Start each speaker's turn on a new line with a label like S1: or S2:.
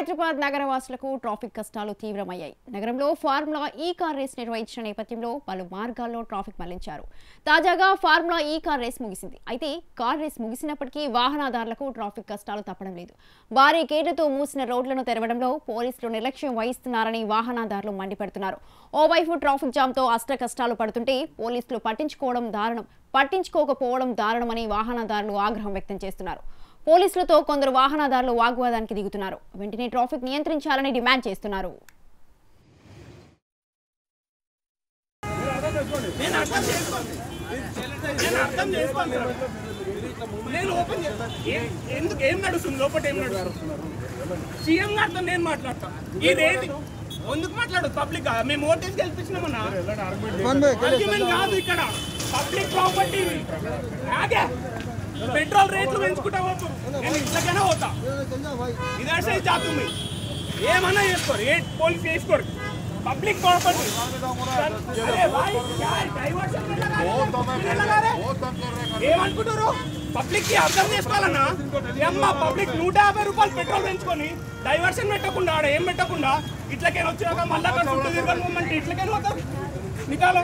S1: Hyderabad నగరవాసులకు traffic కష్టాలు తీవ్రమయ్యాయి నగరంలో formula ఈ కార్ రేస్ నిర్వహించిన నేపథ్యంలో పలు మార్గాల్లో ట్రాఫిక్ మళ్లించారు తాజాగా ఫార్ములా ఈ కార్ రేస్ ముగిసింది అయితే కార్ రేస్ ముగిసినప్పటికీ వాహనదారులకు ట్రాఫిక్ కష్టాలు తప్పడం లేదు భారీ గేట్లతో మూసిన రోడ్లను తెరవడంలో పోలీసులు నిర్లక్ష్యం వహిస్తున్నారని వాహనదారులు మండిపడుతున్నారు ఓవైపు ట్రాఫిక్ జామ్తో అష్ట కష్టాలు పడుతుంటే పోలీసులు పట్టించుకోవడం దారుణం పట్టించుకోకపోవడం దారుణమని వాహనదారులు ఆగ్రహం వ్యక్తం చేస్తున్నారు పోలీసులతో కొందరు వాహనదారులు వాగ్వాదానికి దిగుతున్నారు వెంటనే ట్రాఫిక్ నియంత్రించాలని డిమాండ్ చేస్తున్నారు
S2: నేను అర్థం చేసుకోను నేను అర్థం చేసుకోను నేను ఓపెన్ చేస్తాను ఏ- ఎందుకు ఏం నడుస్తుంది లోపల ఏం నడుస్తుంది సీఎం గారితో నేను మాట్లాడతా ఈ రేట్ ఎందుకు మాట్లాడు పబ్లిక్ మేము ఓటేసి గెలిపించినామన్నా ఆర్గ్యుమెంట్ కాదు ఇక్కడ పబ్లిక్ ప్రాపర్టీ ఆగే పెట్రోల్ రేట్లు పెంచుకుంటా పోతు నేను ఇట్లకైనా పోతా ఇదే సైజ్ జాతుంది ఏమన్నా చేసుకోరు ఏ పోలీస్ చేసుకోరు పబ్లిక్ ప్రాపర్టీ అరే భాయ్ क्या है? Diversion में लगा रहे हैं? लगा रहे हैं? ఏమనుకుంటారు పబ్లిక్ కి అర్థం చేసుకోవాలన్నా ఏమ్మా పబ్లిక్ నూట యాభై రూపాయలు పెట్రోల్ పెంచుకొని డైవర్షన్ పెట్టకుండా ఆడ ఏం పెట్టకుండా ఇట్లకైనా వచ్చినాక మళ్ళీ అక్కడ చుట్టూ తిరగమంటే ఇట్లకైనా పోతాం నికాలో